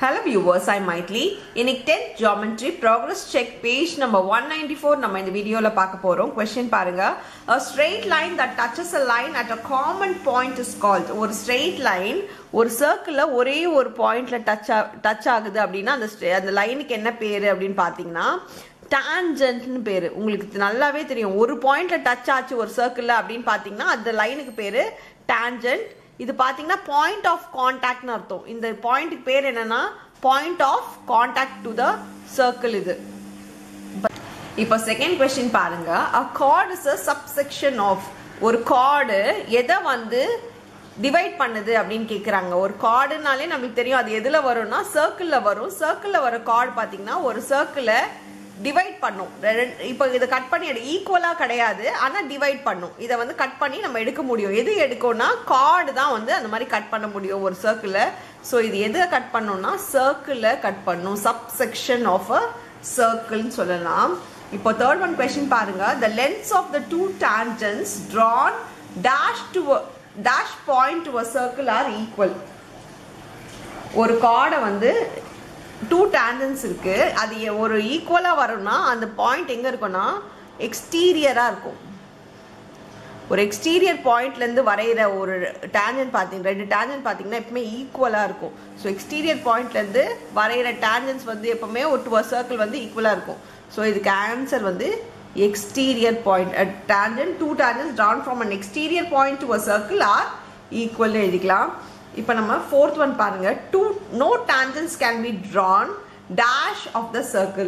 Hello viewers, I'm Maitli. இன்னைக்கு 10th geometry progress check page number 194 நம்ம இந்த வீடியோல பார்க்க போறோம் question பாருங்க a straight line that touches a line at a common point is called ஒரு straight line ஒரு சர்க்கிள்ல ஒரே ஒரு பாயிண்ட்ல டச் டச் ஆகுது அப்படின்னா அந்த stra- அந்த லைனுக்கு என்ன பேரு அப்படின்னு பாத்தீங்கன்னா டான்ஜென்ட்னு பேரு உங்களுக்கு நல்லாவே தெரியும் ஒரு பாயிண்ட்ல டச் ஆச்சு ஒரு சர்க்கிள்ல அப்படின்னு பாத்தீங்கன்னா அந்த லைனுக்கு பேரு டான்ஜென்ட் இது பாத்தீங்கன்னா பாயிண்ட் ஆஃப் கான்டாக்ட்னு அர்த்தம் இந்த பாயிண்ட்டுக்கு பேர் என்னன்னா point of contact to the circle இது இப்போ செகண்ட் கொஸ்டின் பாருங்க a chord is a subsection of ஒரு கார்டு எதை வந்து டிவைட் பண்ணுது அப்படின்னு கேக்குறாங்க ஒரு கார்டுனாலே நம்மளுக்கு தெரியும் அது எதுல வரும்னா சர்க்கிள்ல வரும் சர்க்கிள்ல வர கார்டு பாத்தீங்கன்னா ஒரு சர்க்கிளை டிவைட் பண்ணும் ரெண்டு- இப்போ இதை கட் பண்ணி எடு ஈக்குவலா கிடையாது ஆனா டிவைட் பண்ணும் இதை வந்து கட் பண்ணி நம்ம எடுக்க முடியும் எது எடுக்கும்னா கார்டு தான் வந்து அந்த மாதிரி கட் பண்ண முடியும் ஒரு சர்க்கிள ஸோ இது எதை கட் பண்ணோம்னா சர்க்கிள கட் பண்ணும் சப்செக்ஷன் ஆஃப் அ சர்க்கிள்னு சொல்லலாம் இப்போ தேர்ட் ஒன் கொஸ்டின் பாருங்க the lengths of the two tangents drawn dash to a dash point to a circle are equal ஒரு கார்டை வந்து டூ டேண்டன்ஸ் இருக்கு அது எ- ஒரு ஈக்குவலா வரும்னா அந்த பாயிண்ட் எங்க இருக்கும்னா எக்ஸ்டீரியரா இருக்கும் ஒரு எக்ஸ்டீரியர் பாயிண்ட்ல இருந்து வரைகிற ஒரு டேஞ்சன் பார்த்தீங்க ரெண்டு டேஞ்சன் பார்த்தீங்கன்னா எப்பவுமே ஈக்குவலா இருக்கும் ஸோ எக்ஸ்டீரியர் பாயிண்ட்ல இருந்து வரைகிற டேஞ்சன்ஸ் வந்து எப்பவுமே ஒரு டூ சர்க்கிள் வந்து ஈக்குவலா இருக்கும் ஸோ இதுக்கு ஆன்சர் வந்து exterior point tangent two tangents drawn from an exterior point to a circle are equal எழுதிக்கலாம் இப்போ நம்ம ஃபோர்த் ஒன் பாருங்க two no tangents can be drawn dash of the circle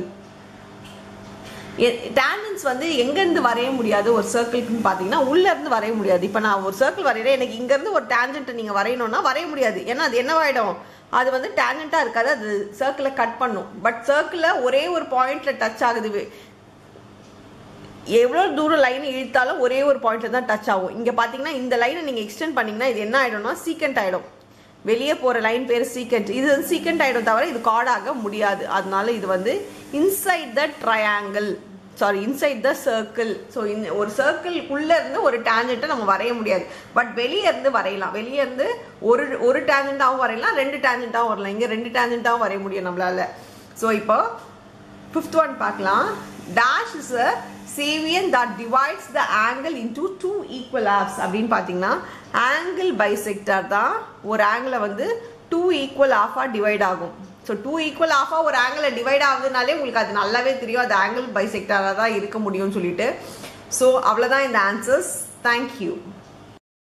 tangents வந்து எங்கேருந்து வரைய முடியாது ஒரு சர்க்கிள்னு பார்த்தீங்கன்னா உள்ள இருந்து வரைய முடியாது இப்போ நான் ஒரு சர்க்கிள் வரைகிறேன் எனக்கு இங்கேருந்து ஒரு டேஞ்சன்ட்டை நீங்கள் வரையணும்னா வரைய முடியாது ஏன்னா அது என்னவாயிடும் அது வந்து டேஞ்சண்ட்டாக இருக்காது அது சர்க்கிளை கட் பண்ணும் பட் சர்க்கிளில் ஒரே ஒரு பாயிண்ட்ல டச் ஆகுது எவ்வளோ தூரம் லைன் இழுத்தாலும் ஒரே ஒரு பாயிண்ட்ல தான் டச் ஆகும் இங்கே பார்த்தீங்கன்னா இந்த லைனை நீங்கள் எக்ஸ்டெண்ட் பண்ணீங்கன்னா இது என்ன ஆயிடும்னா சீக்கண்ட் ஆயிடும் வெளியே போகிற லைன் பேர் சீக்கண்ட் இது வந்து சீக்கண்ட் ஆயிடும் தவிர இது கார்டாக முடியாது அதனால இது வந்து inside the triangle sorry inside the circle so ஒரு சர்க்கிள் உள்ள இருந்து ஒரு டேஞ்சண்ட்டை நம்ம வரைய முடியாது பட் வெளியே இருந்து வரையலாம் வெளியே இருந்து ஒரு ஒரு டேஞ்சண்ட்டாகவும் வரையலாம் ரெண்டு டேஞ்சண்ட்டாகவும் வரலாம் இங்கே ரெண்டு டேஞ்சண்ட்டாகவும் வரைய முடியும் நம்மளால ஸோ இப்போ ஃபிஃப்த் ஒன் பார்க்கலாம் dash is a cevian that divides the angle into two equal halves அப்படின்னு பார்த்தீங்கன்னா ஆங்கிள் பைசெக்டர் தான் ஒரு ஆங்கிளை வந்து டூ ஈக்குவல் ஆஃபாக டிவைட் ஆகும் ஸோ டூ ஈக்குவல் ஆஃபாக ஒரு ஆங்கிளை டிவைட் ஆகுதுனாலே உங்களுக்கு அது நல்லாவே தெரியும் அது ஆங்கிள் பைசெக்டராக தான் இருக்க முடியும்னு சொல்லிட்டு ஸோ அவ்வளோதான் இந்த ஆன்சர்ஸ் தேங்க்யூ